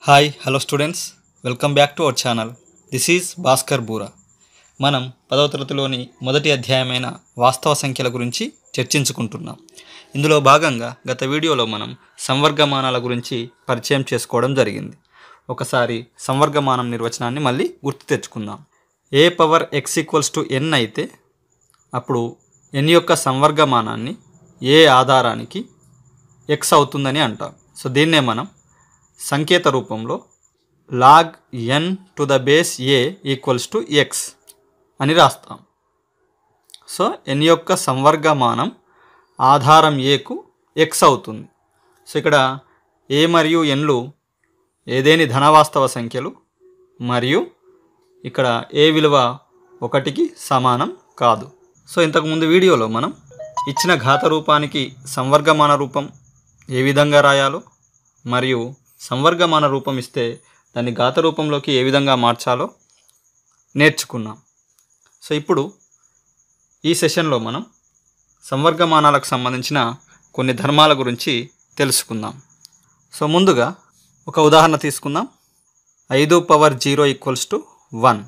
hi hello students welcome back to our channel this is Bhaskar Boora మనం పదవ తరగతిలోని మొదటి అధ్యాయమైన వాస్తవ సంఖ్యల గురించి చర్చించుకుంటున్నాం ఇందులో భాగంగా గత వీడియోలో మనం సంవర్గమానాల గురించి పరిచయం చేసుకోవడం జరిగింది ఒకసారి సంవర్గమానం నిర్వచనాన్ని మళ్ళీ గుర్తు తెచ్చుకుందాం A power X equals to N అయితే అప్పుడు ఎన్ యొక్క సంవర్గమానాన్ని ఏ ఆధారానికి ఎక్స్ అవుతుందని అంటాం సో దీన్నే మనం సంకేత రూపంలో log N to the base A equals to X అని రాస్తాం సో ఎన్ యొక్క సంవర్గమానం ఆధారం ఏకు ఎక్స్ అవుతుంది సో ఇక్కడ ఏ మరియు ఎన్లు ఏదేని ధనవాస్తవ సంఖ్యలు మరియు ఇక్కడ ఏ విలువ ఒకటికి సమానం కాదు సో ఇంతకుముందు వీడియోలో మనం ఇచ్చిన ఘాత రూపానికి సంవర్గమాన రూపం ఏ విధంగా రాయాలో మరియు సంవర్గమాన రూపం ఇస్తే దాన్ని ఘాత రూపంలోకి ఏ విధంగా మార్చాలో నేర్చుకున్నాం సో ఇప్పుడు ఈ సెషన్లో మనం సంవర్గమానాలకు సంబంధించిన కొన్ని ధర్మాల గురించి తెలుసుకుందాం సో ముందుగా ఒక ఉదాహరణ తీసుకుందాం ఐదు power zero equals to one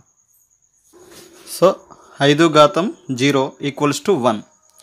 so ఐదు ఘాతం జీరో ఈక్వల్స్ టు వన్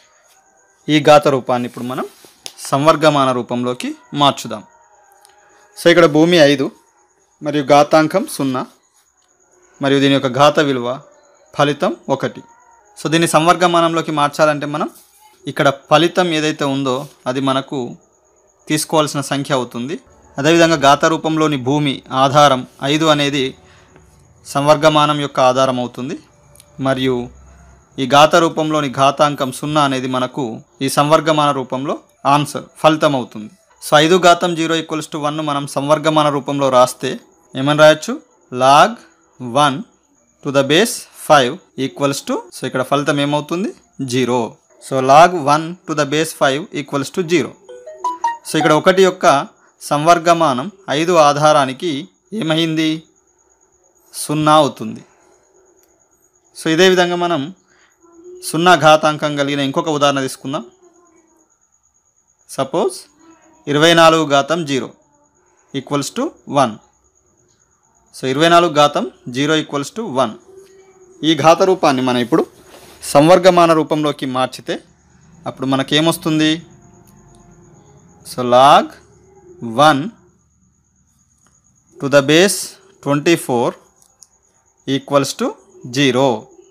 ఈ ఘాత రూపాన్ని ఇప్పుడు మనం సంవర్గమాన రూపంలోకి మార్చుదాం సో ఇక్కడ భూమి ఐదు మరియు ఘాతాంకం సున్నా మరియు దీని యొక్క ఘాత విలువ ఫలితం ఒకటి సో దీన్ని సంవర్గమానంలోకి మార్చాలంటే మనం ఇక్కడ ఫలితం ఏదైతే ఉందో అది మనకు తీసుకోవాల్సిన సంఖ్య అవుతుంది అదేవిధంగా ఘాత రూపంలోని భూమి ఆధారం ఐదు అనేది సంవర్గమానం యొక్క ఆధారం అవుతుంది మరియు ఈ ఘాత రూపంలోని ఘాతాంకం సున్నా అనేది మనకు ఈ సంవర్గమాన రూపంలో ఆన్సర్ ఫలితం అవుతుంది సో ఐదు ఘాతం జీరో ఈక్వల్స్ టు వన్ మనం సంవర్గమాన రూపంలో రాస్తే ఏమని రాయొచ్చు log one to the base five equals to so ఇక్కడ ఫలితం ఏమవుతుంది zero so log one to the base five equals to zero so ఇక్కడ ఒకటి యొక్క సంవర్గమానం ఐదు ఆధారానికి ఏమైంది సున్నా అవుతుంది సో ఇదే విధంగా మనం సున్నా ఘాతాంకం కలిగిన ఇంకొక ఉదాహరణ తీసుకుందాం సపోజ్ ఇరవై నాలుగు ఘాతం zero equals to one so ఇరవై నాలుగు ఘాతం జీరో ఈక్వల్స్ టు వన్ ఈ ఘాత రూపాన్ని మనం ఇప్పుడు సంవర్గమాన రూపంలోకి మార్చితే అప్పుడు మనకేమొస్తుంది so log one to the base twenty four equals to zero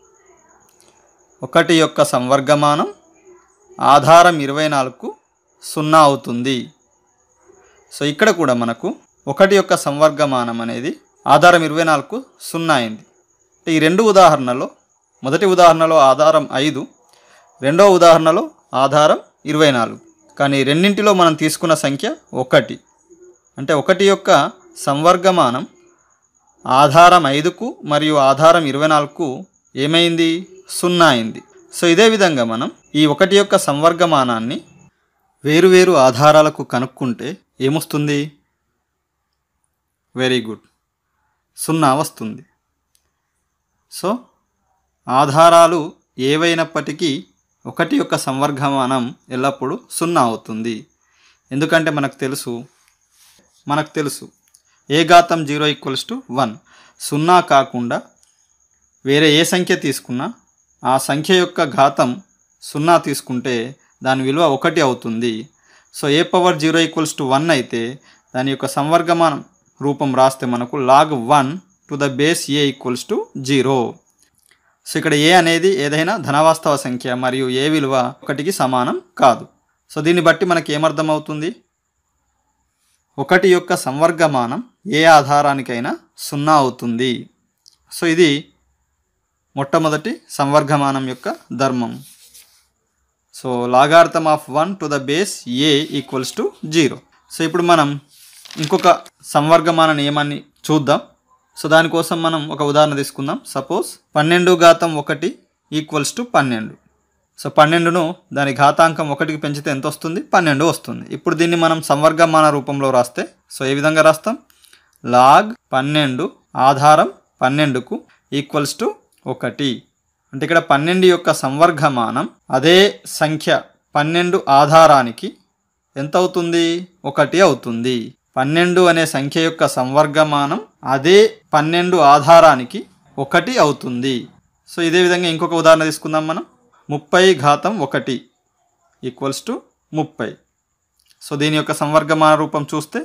ఒకటి యొక్క సంవర్గమానం ఆధారం ఇరవై నాలుగుకు సున్నా అవుతుంది సో ఇక్కడ కూడా మనకు ఒకటి యొక్క సంవర్గమానం అనేది ఆధారం ఇరవై నాలుగుకు సున్నా అయింది ఈ రెండు ఉదాహరణలో మొదటి ఉదాహరణలో ఆధారం ఐదు రెండవ ఉదాహరణలో ఆధారం ఇరవై నాలుగు కానీ రెండింటిలో మనం తీసుకున్న సంఖ్య ఒకటి అంటే ఒకటి యొక్క సంవర్గమానం ఆధారం ఐదుకు మరియు ఆధారం ఇరవై నాలుగుకు ఏమైంది సున్నా అయింది సో ఇదే విధంగా మనం ఈ ఒకటి యొక్క సంవర్గమానాన్ని వేరువేరు ఆధారాలకు కనుక్కుంటే ఏమొస్తుంది వెరీ గుడ్ సున్నా వస్తుంది సో ఆధారాలు ఏవైనప్పటికీ ఒకటి యొక్క సంవర్గమానం ఎల్లప్పుడూ సున్నా అవుతుంది ఎందుకంటే మనకు తెలుసు మనకు తెలుసు ఏ ఘాతం జీరో ఈక్వల్స్ టు వన్ సున్నా కాకుండా వేరే ఏ సంఖ్య తీసుకున్నా ఆ సంఖ్య యొక్క ఘాతం సున్నా తీసుకుంటే దాని విలువ ఒకటి అవుతుంది so A power zero equals to one అయితే దాని యొక్క సంవర్గమానం రూపం రాస్తే మనకు log one to the base A equals to zero so ఇక్కడ ఏ అనేది ఏదైనా ధనవాస్తవ సంఖ్య మరియు ఏ విలువ ఒకటికి సమానం కాదు సో దీన్ని బట్టి మనకి ఏమర్థమవుతుంది ఒకటి యొక్క సంవర్గమానం ఏ ఆధారానికైనా సున్నా అవుతుంది సో ఇది మొట్టమొదటి సంవర్గమానం యొక్క ధర్మం so logarithm of one to the base A equals to zero so ఇప్పుడు మనం ఇంకొక సంవర్గమాన నియమాన్ని చూద్దాం సో దానికోసం మనం ఒక ఉదాహరణ తీసుకుందాం సపోజ్ పన్నెండు ఘాతం ఒకటి ఈక్వల్స్ టు పన్నెండు సో పన్నెండును దాని ఘాతాంకం ఒకటికి పెంచితే ఎంత వస్తుంది పన్నెండు వస్తుంది ఇప్పుడు దీన్ని మనం సంవర్గమాన రూపంలో రాస్తే సో ఏ విధంగా రాస్తాం లాగ్ పన్నెండు ఆధారం పన్నెండుకు ఈక్వల్స్ టు ఒకటి అంటే ఇక్కడ పన్నెండు యొక్క సంవర్గమానం అదే సంఖ్య పన్నెండు ఆధారానికి ఎంత అవుతుంది ఒకటి అవుతుంది పన్నెండు అనే సంఖ్య యొక్క సంవర్గమానం అదే పన్నెండు ఆధారానికి ఒకటి అవుతుంది సో ఇదే విధంగా ఇంకొక ఉదాహరణ తీసుకుందాం మనం ముప్పై ఘాతం ఒకటి ఈక్వల్స్ టు ముప్పై సో దీని యొక్క సంవర్గమాన రూపం చూస్తే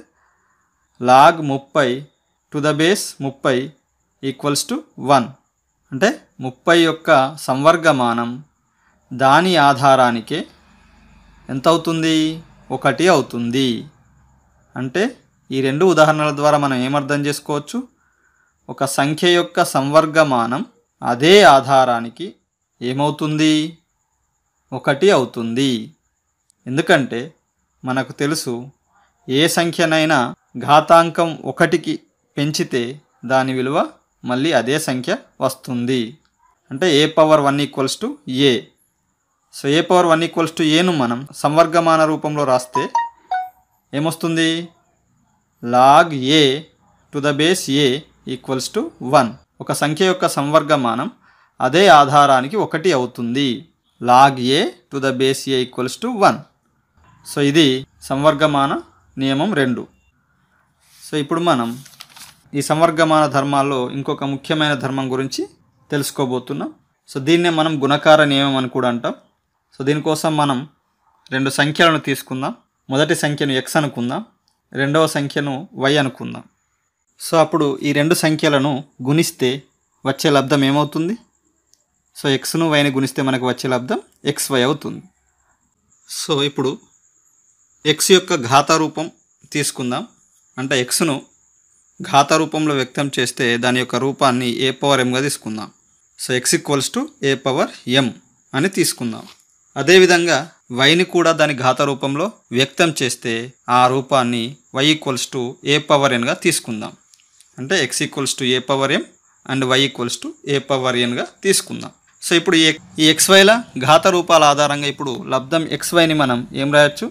లాగ్ ముప్పై టు ద బేస్ ముప్పై ఈక్వల్స్ టు వన్ అంటే ముప్పై యొక్క సంవర్గమానం దాని ఆధారానికే ఎంత అవుతుంది ఒకటి అవుతుంది అంటే ఈ రెండు ఉదాహరణల ద్వారా మనం ఏమర్థం చేసుకోవచ్చు ఒక సంఖ్య యొక్క సంవర్గమానం అదే ఆధారానికి ఏమవుతుంది ఒకటి అవుతుంది ఎందుకంటే మనకు తెలుసు ఏ సంఖ్యనైనా ఘాతాంకం ఒకటికి పెంచితే దాని విలువ మళ్ళీ అదే సంఖ్య వస్తుంది అంటే ఏ power one equals to A so A power one equals to ఏను మనం సంవర్గమాన రూపంలో రాస్తే ఏమొస్తుంది log A to the base A equals to one ఒక సంఖ్య యొక్క సంవర్గమానం అదే ఆధారానికి ఒకటి అవుతుంది log A to the base A equals to one so ఇది సంవర్గమాన నియమం రెండు సో ఇప్పుడు మనం ఈ సంవర్గమాన ధర్మాల్లో ఇంకొక ముఖ్యమైన ధర్మం గురించి తెలుసుకోబోతున్నాం సో దీన్నే మనం గుణకార నియమం అని కూడా అంటాం సో దీనికోసం మనం రెండు సంఖ్యలను తీసుకుందాం మొదటి సంఖ్యను ఎక్స్ అనుకుందాం రెండవ సంఖ్యను వై అనుకుందాం సో అప్పుడు ఈ రెండు సంఖ్యలను గుణిస్తే వచ్చే లబ్ధం ఏమవుతుంది సో ఎక్స్ను వైని గుణిస్తే మనకు వచ్చే లబ్ధం ఎక్స్ వై అవుతుంది సో ఇప్పుడు ఎక్స్ యొక్క ఘాత రూపం తీసుకుందాం అంటే ఎక్స్ను ఘాత రూపంలో వ్యక్తం చేస్తే దాని యొక్క రూపాన్ని ఏ పవర్ ఎంగా తీసుకుందాం so X equals to A power M అని తీసుకుందాం అదేవిధంగా వైని కూడా దాని ఘాత రూపంలో వ్యక్తం చేస్తే ఆ రూపాన్ని Y equals to A power ఎన్గా తీసుకుందాం అంటే X equals to A power M and Y equals to A power ఎన్గా తీసుకుందాం సో ఇప్పుడు ఈ ఈ ఎక్స్ వైల ఘాత రూపాల ఆధారంగా ఇప్పుడు లబ్ధం ఎక్స్ వైని మనం ఏం రాయొచ్చు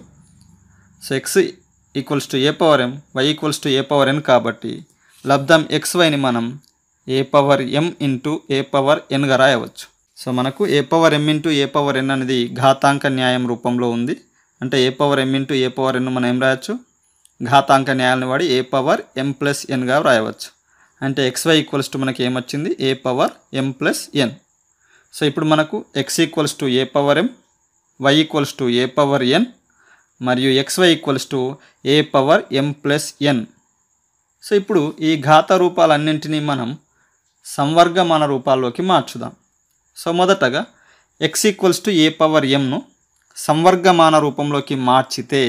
so X equals to A power M why equals to A power N కాబట్టి లబ్ధం ఎక్స్ వైని మనం ఏ power M into A power ఎన్గా రాయవచ్చు సో మనకు ఏ power M into A power ఎన్ అనేది ఘాతాంక న్యాయం రూపంలో ఉంది అంటే ఏ power M into A power ఎన్ మనం ఏం రాయొచ్చు ఘాతాంక న్యాయాలను వాడి ఏ పవర్ ఎం ప్లస్ ఎన్గా రాయవచ్చు అంటే ఎక్స్ వై ఈక్వల్స్ టు మనకి ఏమొచ్చింది A power M plus N so ఇప్పుడు మనకు X equals to A power M why equals to A power N మరియు X why equals to A power M plus N so ఇప్పుడు ఈ ఘాత రూపాలన్నింటినీ మనం సంవర్గమాన రూపాల్లోకి మార్చుదాం సో మొదటగా X equals to A power ఎంను సంవర్గమాన రూపంలోకి మార్చితే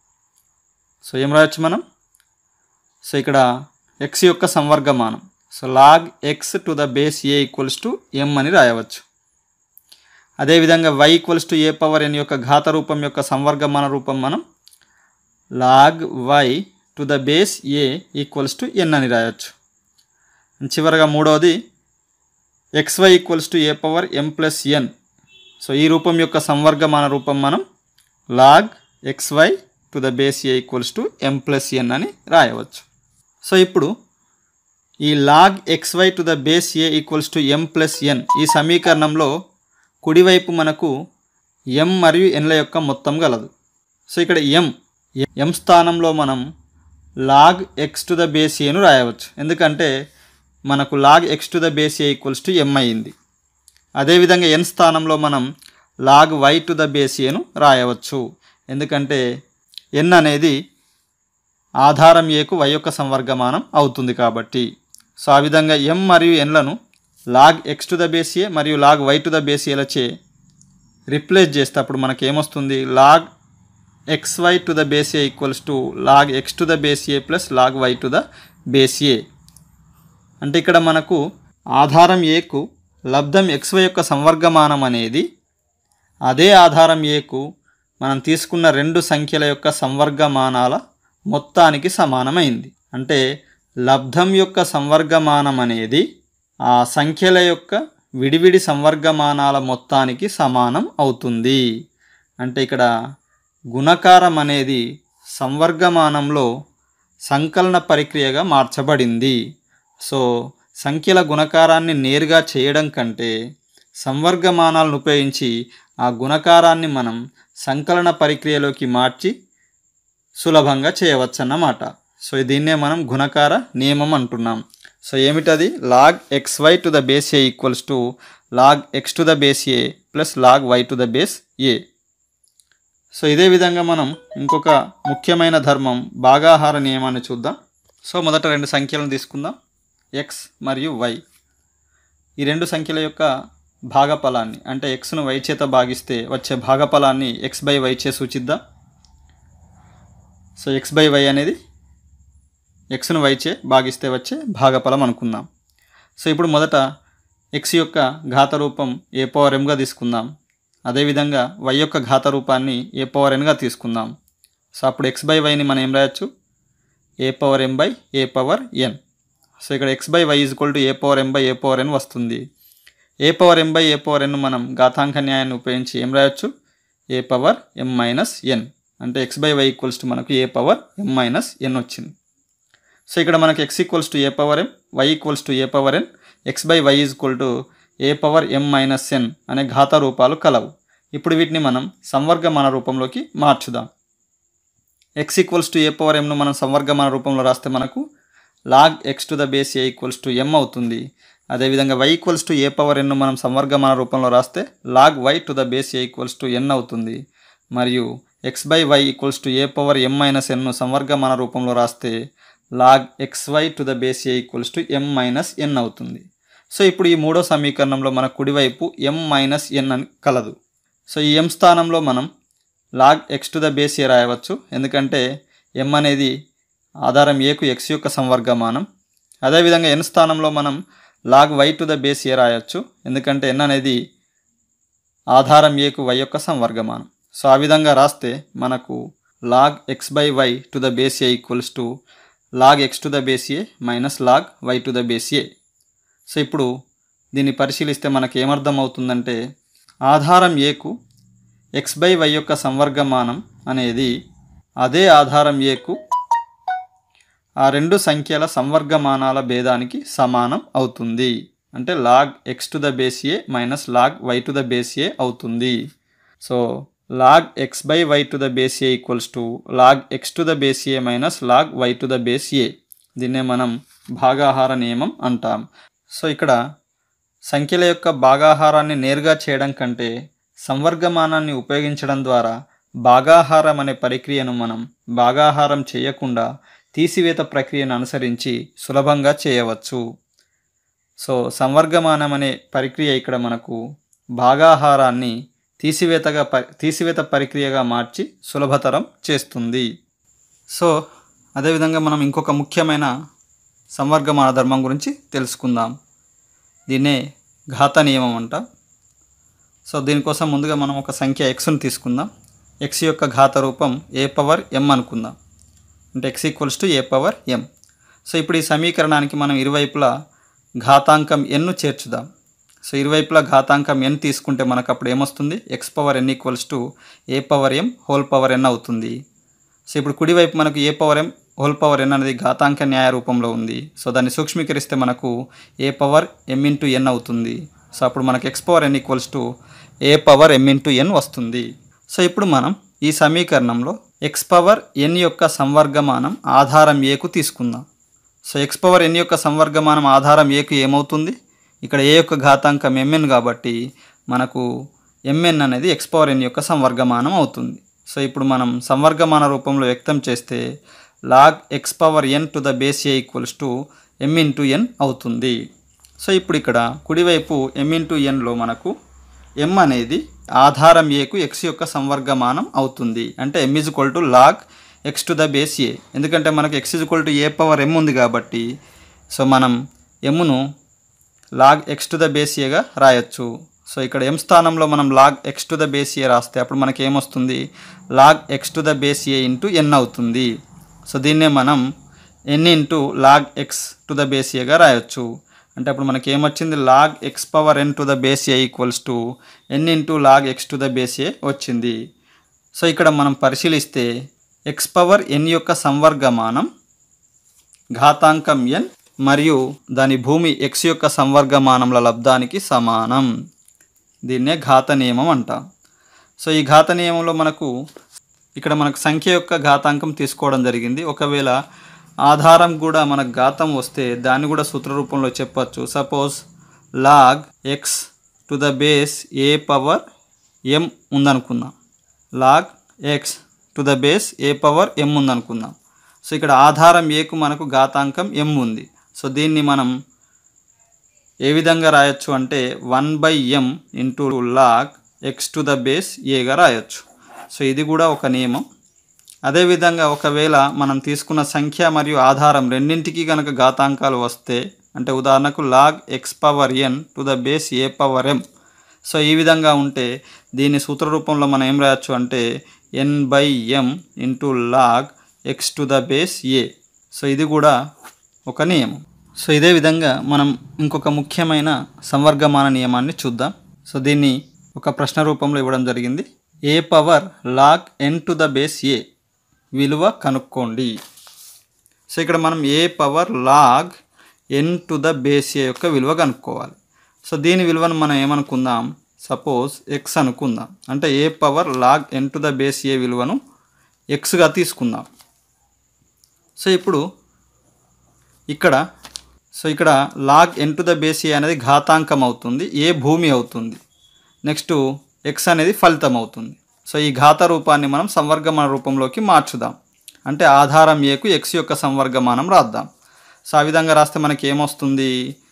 సో ఏం రాయొచ్చు మనం సో ఇక్కడ ఎక్స్ యొక్క సంవర్గమానం so log x to the base A equals to m అని రాయవచ్చు అదేవిధంగా y equals to A power n యొక్క ఘాత రూపం యొక్క సంవర్గమాన రూపం మనం log y to the base A equals to n అని రాయొచ్చు చివరగా మూడవది x why equals to A power M plus N so ఈ రూపం యొక్క సంవర్గమాన రూపం మనం log x y to the base A equals to m plus n అని రాయవచ్చు సో ఇప్పుడు ఈ log x y to the base A equals to m plus n ఈ సమీకరణంలో కుడివైపు మనకు ఎం మరియు ఎన్ల యొక్క మొత్తం గలదు సో ఇక్కడ ఎం ఎం స్థానంలో మనం log x to the base ఏను రాయవచ్చు ఎందుకంటే మనకు log x to the base A equals to m అయింది అదేవిధంగా ఎన్ స్థానంలో మనం log y to the base ఏను రాయవచ్చు ఎందుకంటే ఎన్ అనేది ఆధారం ఏకు వై యొక్క సంవర్గమానం అవుతుంది కాబట్టి సో ఆ విధంగా ఎం మరియు ఎన్లను log x to the base a మరియు log y to the base ఏలచే రిప్లేస్ చేస్తే అప్పుడు మనకి ఏమొస్తుంది log x y to the base A equals to log x to the base a plus log y to the base a అంటే ఇక్కడ మనకు ఆధారం ఏకు లబ్ధం ఎక్స్ వై యొక్క సంవర్గమానం అనేది అదే ఆధారం ఏకు మనం తీసుకున్న రెండు సంఖ్యల యొక్క సంవర్గమానాల మొత్తానికి సమానమైంది అంటే లబ్ధం యొక్క సంవర్గమానం అనేది ఆ సంఖ్యల యొక్క విడివిడి సంవర్గమానాల మొత్తానికి సమానం అవుతుంది అంటే ఇక్కడ గుణకారం అనేది సంవర్గమానంలో సంకలన ప్రక్రియగా మార్చబడింది సో సంఖ్యల గుణకారాన్ని నేరుగా చేయడం కంటే సంవర్గమానాలను ఉపయోగించి ఆ గుణకారాన్ని మనం సంకలన ప్రక్రియలోకి మార్చి సులభంగా చేయవచ్చన్నమాట సో దీన్నే మనం గుణకార నియమం అంటున్నాం సో ఏమిటది log x y to the base A equals to log x to the base a plus log y to the base a so ఇదే విధంగా మనం ఇంకొక ముఖ్యమైన ధర్మం భాగాహార నియమాన్ని చూద్దాం సో మొదట రెండు సంఖ్యలను తీసుకుందాం ఎక్స్ మరియు వై ఈ రెండు సంఖ్యల యొక్క భాగఫలాన్ని అంటే ఎక్స్ను వై చేత భాగిస్తే వచ్చే భాగఫలాన్ని ఎక్స్ బై వై చే సూచిద్దాం సో ఎక్స్ బై వై అనేది ఎక్స్ను వై చే భాగిస్తే వచ్చే భాగఫలం అనుకుందాం సో ఇప్పుడు మొదట ఎక్స్ యొక్క ఘాత రూపం ఏ పవర్ ఎంగా తీసుకుందాం అదేవిధంగా వై యొక్క ఘాత రూపాన్ని ఏ పవర్ ఎన్గా తీసుకుందాం సో అప్పుడు ఎక్స్ బై వైని మనం ఏం రాయొచ్చు a power m by a power n so ఇక్కడ x by y is equal to A power m by a power n వస్తుంది a power m by a power ఎన్ మనం ఘాతాంక న్యాయాన్ని ఉపయోగించి ఏం రాయొచ్చు a power m minus n అంటే x by y equals to మనకు ఏ పవర్ ఎం మైనస్ ఎన్ వచ్చింది సో ఇక్కడ మనకు X equals to A power M why equals to A power n x by y is equal to A power m minus n అనే ఘాత రూపాలు కలవు ఇప్పుడు వీటిని మనం సంవర్గమాన రూపంలోకి మార్చుదాం x equals to A power ఎంను మనం సంవర్గమాన రూపంలో రాస్తే మనకు log x to the base A equals to m అవుతుంది అదేవిధంగా y equals to A power ఎన్ను మనం సంవర్గమాన రూపంలో రాస్తే log y to the base A equals to n అవుతుంది మరియు x by y equals to A power m minus ఎన్ను సంవర్గమాన రూపంలో రాస్తే log x y to the base A equals to m minus n అవుతుంది సో ఇప్పుడు ఈ మూడో సమీకరణంలో మన కుడివైపు ఎం మైనస్ ఎన్ అని కలదు సో ఈ ఎం స్థానంలో మనం log x to the base a రాయవచ్చు ఎందుకంటే ఎం అనేది ఆధారం ఏకు ఎక్స్ యొక్క సంవర్గమానం అదేవిధంగా ఎన్ స్థానంలో మనం log y to the base a రాయొచ్చు ఎందుకంటే ఎన్ అనేది ఆధారం ఏకు వై యొక్క సంవర్గమానం సో ఆ విధంగా రాస్తే మనకు log x by y to the base A equals to log x to the base a minus log y to the base a so ఇప్పుడు దీన్ని పరిశీలిస్తే మనకు ఏమర్థం అవుతుందంటే ఆధారం ఏకు ఎక్స్ బై వై యొక్క సంవర్గమానం అనేది అదే ఆధారం ఏకు ఆ రెండు సంఖ్యల సంవర్గమానాల భేదానికి సమానం అవుతుంది అంటే log x to the base a minus log y to the base a అవుతుంది so log x by y to the base A equals to log x to the base a minus log y to the base a దీన్నే మనం భాగాహార నియమం అంటాం so ఇక్కడ సంఖ్యల యొక్క భాగాహారాన్ని నేరుగా చేయడం కంటే సంవర్గమానాన్ని ఉపయోగించడం ద్వారా భాగాహారం అనే ప్రక్రియను మనం భాగాహారం చేయకుండా తీసివేత ప్రక్రియను అనుసరించి సులభంగా చేయవచ్చు సో సంవర్గమానం అనే ప్రక్రియ ఇక్కడ మనకు భాగాహారాన్ని తీసివేతగా ప తీసివేత ప్రక్రియగా మార్చి సులభతరం చేస్తుంది సో అదేవిధంగా మనం ఇంకొక ముఖ్యమైన సంవర్గమాన ధర్మం గురించి తెలుసుకుందాం దీన్నే ఘాత నియమం అంట సో దీనికోసం ముందుగా మనం ఒక సంఖ్య ఎక్స్ను తీసుకుందాం ఎక్స్ యొక్క ఘాత రూపం ఏ పవర్ ఎం అనుకుందాం అంటే X equals to A power m so ఇప్పుడు ఈ సమీకరణానికి మనం ఇరువైపులా ఘాతాంకం ఎన్ను చేర్చుదాం సో ఇరువైపులా ఘాతాంకం ఎన్ తీసుకుంటే మనకు అప్పుడు ఏమొస్తుంది x power n equals to A power m whole power n అవుతుంది సో ఇప్పుడు కుడివైపు మనకు ఏ పవర్ ఎం హోల్ పవర్ ఎన్ అనేది ఘాతాంక న్యాయ రూపంలో ఉంది సో దాన్ని సూక్ష్మీకరిస్తే మనకు ఏ పవర్ ఎం ఇంటూ ఎన్ అవుతుంది సో అప్పుడు మనకు x power n equals to A power M into n వస్తుంది సో ఇప్పుడు మనం ఈ సమీకరణంలో ఎక్స్ పవర్ ఎన్ యొక్క సంవర్గమానం ఆధారం ఏకు తీసుకుందాం సో ఎక్స్ పవర్ ఎన్ యొక్క సంవర్గమానం ఆధారం ఏకు ఏమవుతుంది ఇక్కడ ఏ యొక్క ఘాతాంకం ఎంఎన్ కాబట్టి మనకు ఎంఎన్ అనేది ఎక్స్ పవర్ ఎన్ యొక్క సంవర్గమానం అవుతుంది సో ఇప్పుడు మనం సంవర్గమాన రూపంలో వ్యక్తం చేస్తే log x power n to the base A equals to m into n అవుతుంది సో ఇప్పుడు ఇక్కడ కుడివైపు ఎం ఇంటూ ఎన్లో మనకు ఎం అనేది ఆధారం ఏకు ఎక్స్ యొక్క సంవర్గమానం అవుతుంది అంటే m is equal to log x to the base a ఎందుకంటే మనకు x is equal to A power m ఉంది కాబట్టి సో మనం ఎమ్ను log x to the base ఏగా రాయొచ్చు సో ఇక్కడ ఎం స్థానంలో మనం log x to the base a రాస్తే అప్పుడు మనకి ఏమొస్తుంది log x to the base a into n అవుతుంది సో దీన్నే మనం n into log x to the base ఏగా రాయొచ్చు అంటే అప్పుడు మనకి ఏమొచ్చింది log x power n to the base A equals to n into log x to the base a వచ్చింది సో ఇక్కడ మనం పరిశీలిస్తే ఎక్స్ పవర్ ఎన్ యొక్క సంవర్గమానం ఘాతాంకం ఎన్ మరియు దాని భూమి ఎక్స్ యొక్క సంవర్గమానంల లబ్ధానికి సమానం దీన్నే ఘాత నియమం అంటాం సో ఈ ఘాత నియమంలో మనకు ఇక్కడ మనకు సంఖ్య యొక్క ఘాతాంకం తీసుకోవడం జరిగింది ఒకవేళ ఆధారం కూడా మనకు ఘాతం వస్తే దాన్ని కూడా సూత్ర రూపంలో చెప్పచ్చు suppose log x to the base a power m ఉందనుకుందాం log x to the base a power m ఉందనుకుందాం సో ఇక్కడ ఆధారం ఏకు మనకు ఘాతాంకం ఎం ఉంది సో దీన్ని మనం ఏ విధంగా రాయొచ్చు అంటే one by m into log x to the base ఏగా రాయొచ్చు సో ఇది కూడా ఒక నియమం అదేవిధంగా ఒకవేళ మనం తీసుకున్న సంఖ్య మరియు ఆధారం రెండింటికి కనుక ఘాతాంకాలు వస్తే అంటే ఉదాహరణకు log x power n to the base a power m so ఈ విధంగా ఉంటే దీన్ని సూత్ర రూపంలో మనం ఏం రాయొచ్చు అంటే n by m into log x to the base a so ఇది కూడా ఒక నియమం సో ఇదే విధంగా మనం ఇంకొక ముఖ్యమైన సంవర్గమాన నియమాన్ని చూద్దాం సో దీన్ని ఒక ప్రశ్న రూపంలో ఇవ్వడం జరిగింది a power log N to the base a విలువ కనుక్కోండి సో ఇక్కడ మనం ఏ power log N to the base a యొక్క విలువ కనుక్కోవాలి సో దీని విలువను మనం ఏమనుకుందాం సపోజ్ ఎక్స్ అనుకుందాం అంటే ఏ power log N to the base a విలువను ఎక్స్గా తీసుకుందాం సో ఇప్పుడు ఇక్కడ సో ఇక్కడ log N to the base a అనేది ఘాతాంకం అవుతుంది ఏ భూమి అవుతుంది నెక్స్ట్ ఎక్స్ అనేది ఫలితం అవుతుంది సో ఈ ఘాత రూపాన్ని మనం సంవర్గమాన రూపంలోకి మార్చుదాం అంటే ఆధారం ఏకు ఎక్స్ యొక్క సంవర్గమానం రాద్దాం సో ఆ విధంగా రాస్తే మనకి ఏమొస్తుంది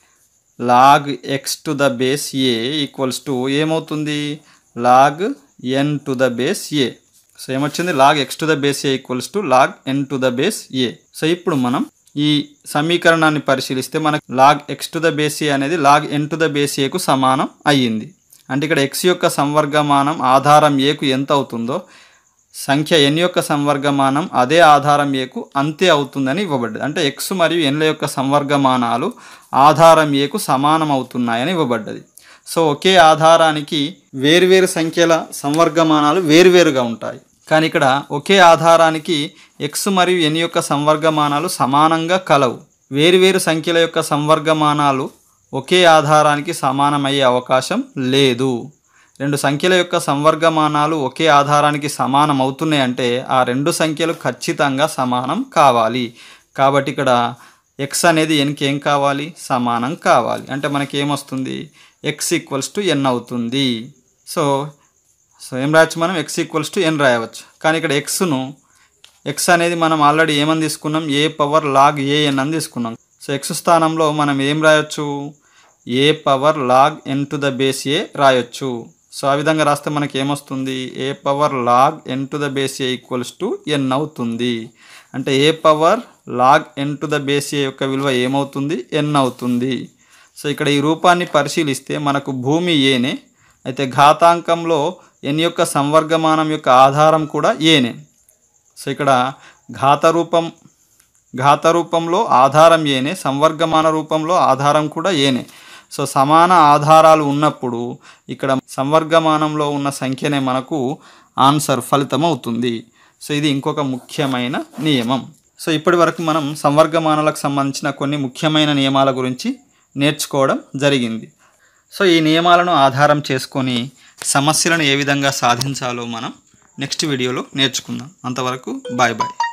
log x to the base A equals to ఏమవుతుంది log N to the base a so ఏమొచ్చింది log x to the base A equals to log N to the base a so ఇప్పుడు మనం ఈ సమీకరణాన్ని పరిశీలిస్తే మనకు log x to the base a అనేది log N to the base ఏకు సమానం అయ్యింది అంటే ఇక్కడ ఎక్స్ యొక్క సంవర్గమానం ఆధారం ఏకు ఎంత అవుతుందో సంఖ్య ఎన్ యొక్క సంవర్గమానం అదే ఆధారం ఏకు అంతే అవుతుందని ఇవ్వబడ్డది అంటే ఎక్స్ మరియు ఎన్ల యొక్క సంవర్గమానాలు ఆధారం ఏకు సమానం అవుతున్నాయని ఇవ్వబడ్డది సో ఒకే ఆధారానికి వేరువేరు సంఖ్యల సంవర్గమానాలు వేరువేరుగా ఉంటాయి కానీ ఇక్కడ ఒకే ఆధారానికి ఎక్స్ మరియు ఎన్ యొక్క సంవర్గమానాలు సమానంగా కలవు వేరువేరు సంఖ్యల యొక్క సంవర్గమానాలు ఒకే ఆధారానికి సమానమయ్యే అవకాశం లేదు రెండు సంఖ్యల యొక్క సంవర్గమానాలు ఒకే ఆధారానికి సమానం అవుతున్నాయి అంటే ఆ రెండు సంఖ్యలు ఖచ్చితంగా సమానం కావాలి కాబట్టి ఇక్కడ ఎక్స్ అనేది ఎన్కి ఏం కావాలి సమానం కావాలి అంటే మనకి ఏమొస్తుంది ఎక్స్ ఈక్వల్స్ టు ఎన్ అవుతుంది సో సో ఏం రాయొచ్చు మనం ఎక్స్ ఈక్వల్స్ టు ఎన్ రాయవచ్చు కానీ ఇక్కడ ఎక్స్ను ఎక్స్ అనేది మనం ఆల్రెడీ ఏమని తీసుకున్నాం ఏ పవర్ లాగ్ ఏఎన్ అని తీసుకున్నాం సో ఎక్స్ స్థానంలో మనం ఏం రాయొచ్చు a power log N to the base a రాయొచ్చు సో ఆ విధంగా రాస్తే మనకి ఏమొస్తుంది a power log N to the base A equals to n అవుతుంది అంటే ఏ power log N to the base a యొక్క విలువ ఏమవుతుంది ఎన్ అవుతుంది సో ఇక్కడ ఈ రూపాన్ని పరిశీలిస్తే మనకు భూమి ఏనే అయితే ఘాతాంకంలో ఎన్ యొక్క సంవర్గమానం యొక్క ఆధారం కూడా ఏనే సో ఇక్కడ ఘాత రూపం ఘాత రూపంలో ఆధారం ఏనే సంవర్గమాన రూపంలో ఆధారం కూడా ఏనే సో సమాన ఆధారాలు ఉన్నప్పుడు ఇక్కడ సంవర్గమానంలో ఉన్న సంఖ్యనే మనకు ఆన్సర్ ఫలితం అవుతుంది సో ఇది ఇంకొక ముఖ్యమైన నియమం సో ఇప్పటి వరకు మనం సంవర్గమానాలకు సంబంధించిన కొన్ని ముఖ్యమైన నియమాల గురించి నేర్చుకోవడం జరిగింది సో ఈ నియమాలను ఆధారం చేసుకొని సమస్యలను ఏ విధంగా సాధించాలో మనం నెక్స్ట్ వీడియోలో నేర్చుకుందాం అంతవరకు బాయ్ బాయ్